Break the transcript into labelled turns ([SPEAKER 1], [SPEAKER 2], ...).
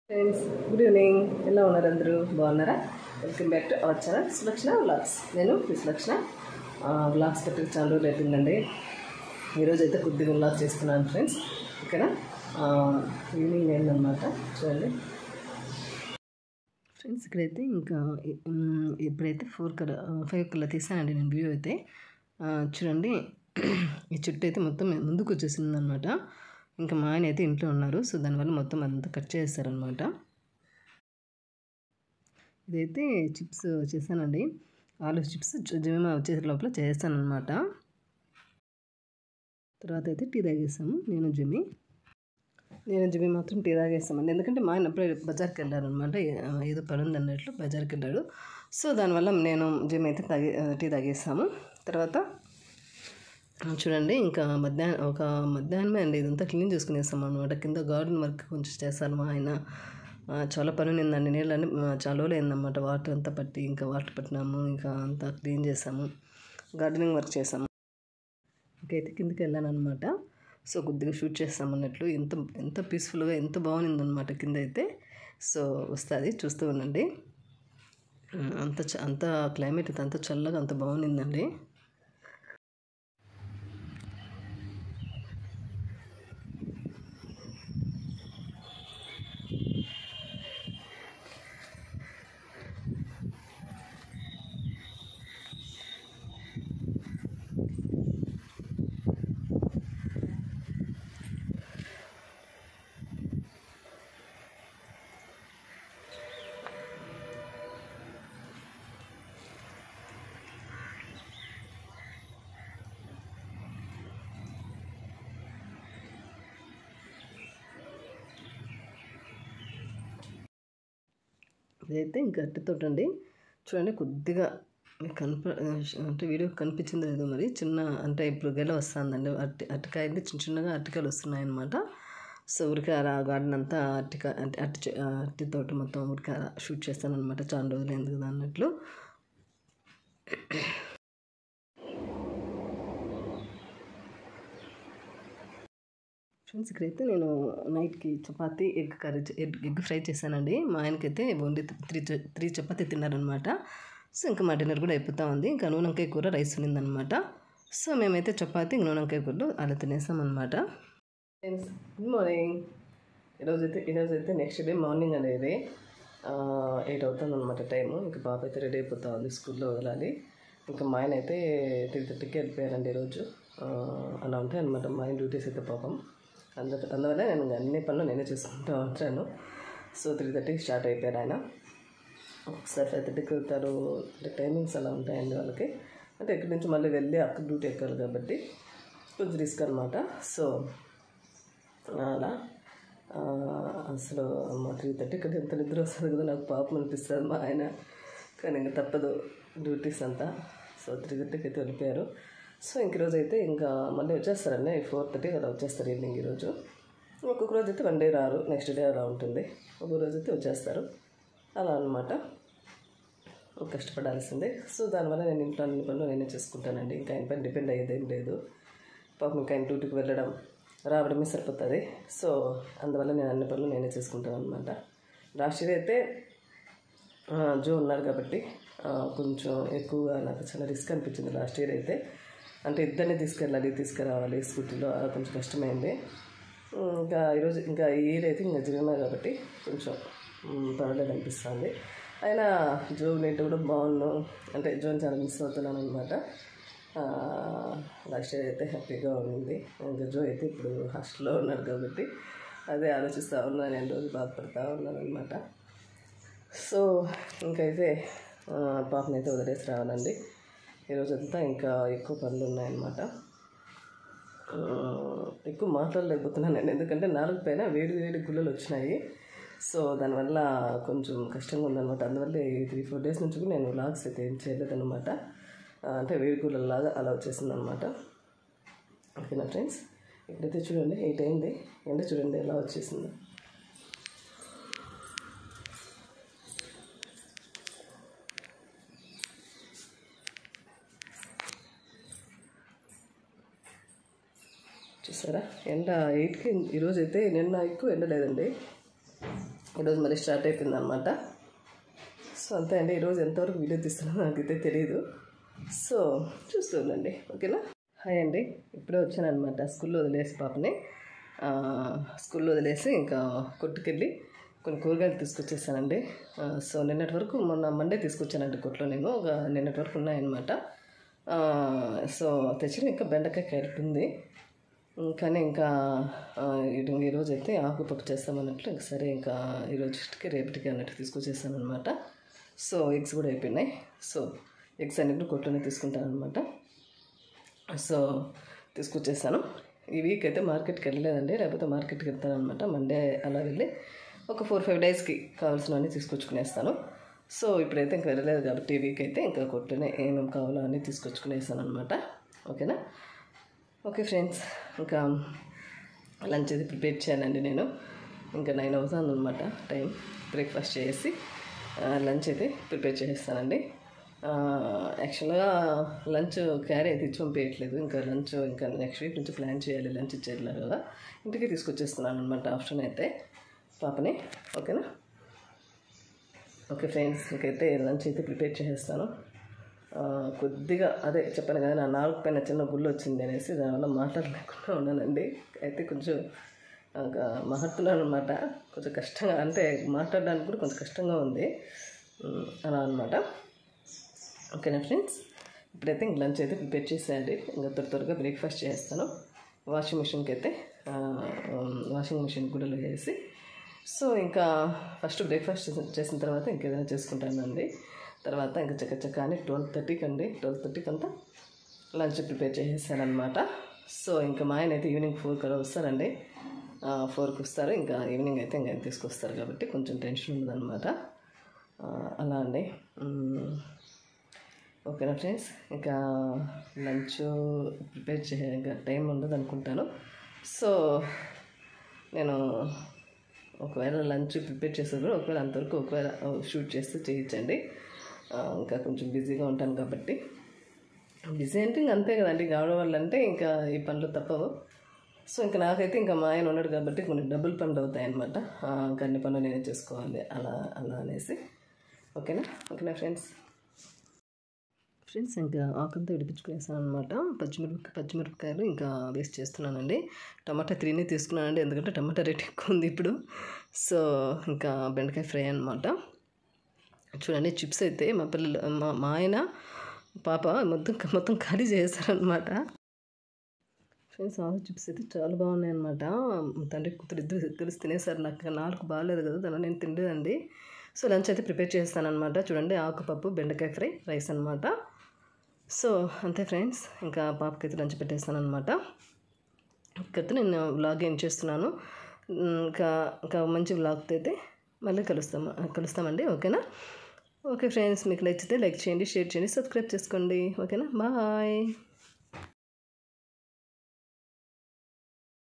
[SPEAKER 1] Friends good evening ఎలా ఉన్నారు అందరూ బాగున్నారా welcome back to our channel Sulakshana vlogs నేను మీ సులక్షణ వ్లాగ్స్ పెట్టి చాలా రోజులు అవుతుందండి ఈరోజు అయితే కొద్దిగా వ్లాగ్ చేస్తున్నాను ఫ్రెండ్స్ ఇక్కడ ఆ, ఈవినింగ్ అయిందనమాట చూడండి ఫ్రెండ్స్ ఇక్కడైతే ఇంకా ఉమ్, ఇప్పుడైతే ఫోర్ కలర్ ఫైవ్ కలర్ తీసానండి నేను వీడియో అయితే ఆ, చూడండి ఈ చుట్టూ అయితే మొత్తం ముందుకు వచ్చేసింది అనమాట ఇంకా మా ఆయన అయితే ఇంట్లో ఉన్నారు సో దానివల్ల మొత్తం అంతా కట్ చేస్తారనమాట ఇదైతే చిప్స్ చేశానండి ఆలు చిప్స్ జమేమా వచ్చేసే లోపల చేస్తానమాట తర్వాత అయితే టీ తాగేసాము నేను జమి నేను జిమి మాత్రం టీ తాగేస్తామండి ఎందుకంటే మా ఆయన అప్పుడే బజార్కి వెళ్ళారనమాట ఏదో పని ఉంది అన్నట్లు బజార్కి వెళ్ళాడు సో దానివల్ల నేను జిమ్ అయితే తాగే టీ తాగేస్తాము తర్వాత చూడండి ఇంకా మధ్యాహ్నం ఒక మధ్యాహ్నమే అండి ఇదంతా క్లీన్ చేసుకునేస్తాం అనమాట కింద గార్డెన్ వర్క్ కొంచెం చేస్తాను మా ఆయన ఆ, చాలా పని ఉండిందండి నీళ్ళని ఆ, చాలా రోజులు అయిందన్నమాట వాటర్ అంతా పట్టి ఇంకా వాటర్ పట్టినాము ఇంకా అంతా క్లీన్ చేసాము గార్డెనింగ్ వర్క్ చేసాము ఇంకైతే కిందకి వెళ్ళాను అనమాట సో కొద్దిగా షూట్ చేస్తాం అన్నట్లు ఎంత ఎంత పీస్ఫుల్గా ఎంత బాగుంది అనమాట కింద అయితే సో వస్తుంది చూస్తూ ఉండండి ఉమ్, అంత చ- అంత క్లైమేట్ అయితే అంత చల్లగా అంత బాగుండిందండి ఇదైతే ఇంకా అట్టి తోట అండి చూడండి కొద్దిగా మీకు కనప అంటే వీడియో కనిపించింది లేదు మరి చిన్న అంటే ఇప్పుడు గెల వస్తుందండి అట్టి అరటికాయలు చిన్న చిన్నగా అరటికాయలు వస్తున్నాయి అనమాట సో ఉరికి ఆ గార్డెన్ అంతా అరటికాయ అంటే అట్టి చె- ఆ, అట్టి తోట మొత్తం ఉరికి షూట్ చేస్తాను అనమాట చాలా రోజులు ఎందుకు కదా అన్నట్లు ఫ్రెండ్స్ ఇక్కడైతే నేను నైట్కి చపాతి ఎగ్ కర్రీ చే- ఎగ్ ఎగ్ ఫ్రై చేశానండి మా ఆయనకైతే ఓన్లీ త్రీ చ- త్రీ చపాతి తిన్నారనమాట సో ఇంకా మా డిన్నర్ కూడా అయిపోతా ఉంది ఇంకా నూనెంకాయ కూర రైస్ ఉన్నిందనమాట సో మేమైతే చపాతి నూనెంకాయ కూరలు అలా తినేసామన్నమాట ఫ్రెండ్స్ గుడ్ మార్నింగ్ ఈరోజు అయితే ఈరోజు అయితే నెక్స్ట్ డే మార్నింగ్ అనేది ఎయిట్ అవుతుంది అనమాట టైము ఇంకా బాబు అయితే రెడీ అయిపోతా ఉంది స్కూల్లో వదలాలి ఇంకా మా ఆయన అయితే త్రీ థర్టీకి వెళ్ళిపోయారండి ఈరోజు ఆ, అలా ఉంటాయి అనమాట మా ఆయన డ్యూటీస్ అయితే పాపం అందు అందువల్ల నేను ఇంకా అన్ని పనులు నేనే చేసుకుంటూ ఉంటాను సో త్రీ థర్టీకి స్టార్ట్ అయిపోయారు ఆయన ఒకసారి ఫైవ్ థర్టీకి వెళ్తారు అంటే టైమింగ్స్ అలా ఉంటాయండి వాళ్ళకి అంటే ఇక్కడి నుంచి మళ్ళీ వెళ్ళి అక్కడ డ్యూటీ ఎక్కాలి కాబట్టి కొంచెం రిస్క్ అనమాట సో అలా ఆ, అసలు మా త్రీ థర్టీకి ఎంత నిద్ర వస్తుంది కదా నాకు పాపం అనిపిస్తుంది మా ఆయన కానీ ఇంకా తప్పదు డ్యూటీస్ అంతా సో త్రీ థర్టీకి అయితే వెళ్ళిపోయారు సో ఇంక రోజు అయితే ఇంకా మళ్ళీ వచ్చేస్తారండి ఫోర్ థర్టీకి అలా వచ్చేస్తారు ఈవినింగ్ ఈరోజు ఒక్కొక్క రోజు అయితే వన్ డే రారు నెక్స్ట్ డే అలా ఉంటుంది ఒక్కొక్క రోజు అయితే వచ్చేస్తారు అలా అనమాట కష్టపడాల్సిందే సో దానివల్ల నేను ఇంట్లో అన్ని పనులు నేనే చేసుకుంటానండి ఇంకా ఆయన పైన డిపెండ్ అయ్యేదేం లేదు పాపం ఇంకా ఆయన డ్యూటీకి వెళ్ళడం రావడమే సరిపోతుంది సో అందువల్ల నేను అన్ని పనులు నేనే చేసుకుంటాను అనమాట లాస్ట్ ఇయర్ అయితే ఆ, జో ఉన్నారు కాబట్టి ఆ, కొంచెం ఎక్కువగా నాకు చాలా రిస్క్ అనిపించింది లాస్ట్ ఇయర్ అయితే అంటే ఇద్దరిని తీసుకెళ్ళాలి తీసుకురావాలి స్కూటీలో అలా కొంచెం కష్టమైంది ఉమ్, ఇంకా ఈరోజు ఇంకా ఈ ఇయర్ అయితే ఇంకా జిమ్మా కాబట్టి కొంచెం ఉమ్, పర్వాలేదు అనిపిస్తుంది అయినా జో నేటి కూడా బాగున్నాను అంటే జోని చాలా మిస్ అవుతున్నాను అనమాట లాస్ట్ ఇయర్ అయితే హ్యాపీగా ఉంది ఇంకా జో అయితే ఇప్పుడు హాస్టల్లో ఉన్నాడు కాబట్టి అదే ఆలోచిస్తూ ఉన్నాను నేను రోజు బాధపడతా ఉన్నాను అనమాట సో ఇంకైతే ఆ, పాపని అయితే వదిలేసి రావాలండి ఈరోజు అంతా ఇంకా ఎక్కువ పనులు ఉన్నాయన్నమాట ఆ, ఎక్కువ మాట్లాడలేకపోతున్నాను నేను ఎందుకంటే నాలుగు పైన వేడి వేడి గుళ్ళలు వచ్చినాయి సో దానివల్ల కొంచెం కష్టంగా ఉందన్నమాట అందువల్ల ఈ త్రీ ఫోర్ డేస్ నుంచి కూడా నేను లాగ్స్ అయితే ఏం చేయలేదన్నమాట ఆ, అంటే వేడి గుళ్ళలాగా అలా వచ్చేసింది అనమాట ఓకేనా ఫ్రెండ్స్ ఇక్కడైతే చూడండి ఎయిట్ అయింది ఎండ చూడండి ఎలా వచ్చేసిందో చూసారా ఎండ ఎయిట్కి ఈరోజు అయితే నిన్న ఎక్కువ ఎండ లేదండి ఈరోజు మళ్ళీ స్టార్ట్ అయిపోయింది అనమాట సో అంతే అండి ఈరోజు ఎంతవరకు వీడియో తీస్తున్నానో నాకైతే తెలియదు సో చూస్తూ ఉండండి ఓకేనా హాయ్ అండి ఇప్పుడే వచ్చాను అనమాట స్కూల్లో వదిలేసి పాపని ఆ, స్కూల్లో వదిలేసి ఇంకా కొట్టుకెళ్ళి కొన్ని కూరగాయలు తీసుకొచ్చేసానండి ఆ, సో నిన్నటి వరకు మొన్న మండే తీసుకొచ్చానండి కొట్లో నేను ఒక నిన్నటి వరకు ఉన్నాయన్నమాట ఆ, సో తెచ్చిన ఇంకా బెండకాయ క్యారెట్ ఉంది కానీ ఇంకా ఆ, ఇటు ఈరోజు అయితే ఆకుపప్పు చేస్తామన్నట్లు ఇంకా సరే ఇంకా ఈరోజుకి రేపటికి అన్నట్టు తీసుకొచ్చేసాను అనమాట సో ఎగ్స్ కూడా అయిపోయినాయి సో ఎగ్స్ అన్నిటి కొట్లోనే తీసుకుంటాను అనమాట సో తీసుకొచ్చేసాను ఈ వీక్ అయితే మార్కెట్కి వెళ్ళలేదండి లేకపోతే మార్కెట్కి వెళ్తాను అనమాట మండే అలా వెళ్ళి ఒక ఫోర్ ఫైవ్ డేస్కి కావాల్సినవన్నీ తీసుకొచ్చుకునేస్తాను సో ఇప్పుడైతే ఇంకా వెళ్ళలేదు కాబట్టి ఈ వీక్ అయితే ఇంకా కొట్టునే ఏమేమి కావాలో అన్నీ తీసుకొచ్చుకునేసాను అనమాట ఓకేనా ఓకే ఫ్రెండ్స్ ఇంకా లంచ్ అయితే ప్రిపేర్ చేయాలండి నేను ఇంకా నైన్ అవుతుంది అనమాట టైం బ్రేక్ఫాస్ట్ చేసి లంచ్ అయితే ప్రిపేర్ చేసేస్తానండి యాక్చువల్గా లంచ్ క్యారీ అయితే ఇచ్చి పంపించట్లేదు ఇంకా లంచ్ ఇంకా నెక్స్ట్ వీక్ నుంచి ప్లాన్ చేయాలి లంచ్ ఇచ్చేట్లా కదా ఇంటికి తీసుకొచ్చేస్తున్నాను అనమాట ఆఫ్టర్నూన్ అయితే పాపని ఓకేనా ఓకే ఫ్రెండ్స్ ఇంకైతే లంచ్ అయితే ప్రిపేర్ చేసేస్తాను ఆ, కొద్దిగా అదే చెప్పాను కదా నా నాలుగు పైన చిన్న గుళ్ళు వచ్చింది అనేసి దానివల్ల మాట్లాడలేకుండా ఉన్నానండి అయితే కొంచెం ఇంకా మాట్లాడుతున్నాను అనమాట కొంచెం కష్టంగా అంటే మాట్లాడడానికి కూడా కొంచెం కష్టంగా ఉంది ఉమ్, అలా అనమాట ఓకేనా ఫ్రెండ్స్ ఇప్పుడైతే ఇంక లంచ్ అయితే ప్రిపేర్ చేసేయండి ఇంకా త్వర త్వరగా బ్రేక్ఫాస్ట్ చేస్తాను వాషింగ్ మిషన్కి అయితే ఆ, వాషింగ్ మిషన్ కూడా వేసి సో ఇంకా ఫస్ట్ బ్రేక్ఫాస్ట్ చేసిన- చేసిన తర్వాత ఇంకేదైనా చేసుకుంటానండి తర్వాత ఇంకా చక్క చక్క అని ట్వెల్వ్ థర్టీకి అండి ట్వెల్వ్ థర్టీకి అంతా లంచ్ ప్రిపేర్ చేసేసానమాట సో ఇంకా మా ఆయన అయితే ఈవినింగ్ ఫోర్కి అలా వస్తారండి ఫోర్కి వస్తారు ఇంకా ఈవినింగ్ అయితే ఇంకా తీసుకొస్తారు కాబట్టి కొంచెం టెన్షన్ ఉండదన్నమాట ఆ, అలా అండి మ్మ్. ఓకేనా ఫ్రెండ్స్ ఇంకా లంచ్ ప్రిపేర్ చే ఇంకా టైం ఉండదు అనుకుంటాను సో నేను ఒకవేళ లంచ్ ప్రిపేర్ చేసేప్పుడు ఒకవేళ అంతవరకు ఒకవేళ షూట్ చేస్తే చేయించండి ఆ, ఇంకా కొంచెం బిజీగా ఉంటాను కాబట్టి బిజీ అంటే ఇంక అంతే కదండి కావడం వల్ల అంటే ఇంకా ఈ పనులు తప్పవు సో ఇంకా నాకైతే ఇంకా మా ఆయన ఉన్నాడు కాబట్టి కొన్ని డబుల్ పనులు అవుతాయి అనమాట ఇంకా అన్ని పనులు నేనే చేసుకోవాలి అలా అలా అనేసి ఓకేనా ఓకేనా ఫ్రెండ్స్ ఫ్రెండ్స్ ఇంకా ఆకంతా విడిపించుకునేసాను అనమాట పచ్చిమిరపకాయ పచ్చిమిరపకాయలు ఇంకా వేస్ట్ చేస్తున్నానండి టమాటా త్రీనే తీసుకున్నానండి ఎందుకంటే టమాటా రేట్ ఎక్కువ ఉంది ఇప్పుడు సో ఇంకా బెండకాయ ఫ్రై అనమాట చూడండి చిప్స్ అయితే మా పిల్లలు మా మా ఆయన పాప మొత్తం మొత్తం ఖాళీ చేశారనమాట ఫ్రెండ్స్ ఆలు చిప్స్ అయితే చాలా బాగున్నాయి అనమాట తండ్రి కూతురు ఇద్దరు కలిసి తినేసారు నాకు నాలుగు బాగాలేదు కదా దానిలో నేను తినలేదండి సో లంచ్ అయితే ప్రిపేర్ చేస్తానమాట చూడండి ఆకుపప్పు బెండకాయ ఫ్రై రైస్ అనమాట సో అంతే ఫ్రెండ్స్ ఇంకా పాపకి అయితే లంచ్ పెట్టేస్తానమాట ఇక్కడితో నేను వ్లాగ్ ఏం చేస్తున్నాను ఇంకా ఇంకా మంచి వ్లాగ్తో అయితే మళ్ళీ కలుస్తాం కలుస్తామండి ఓకేనా ఓకే ఫ్రెండ్స్ మీకు నచ్చితే లైక్ చేయండి షేర్ చేయండి సబ్స్క్రైబ్ చేసుకోండి ఓకేనా బాయ్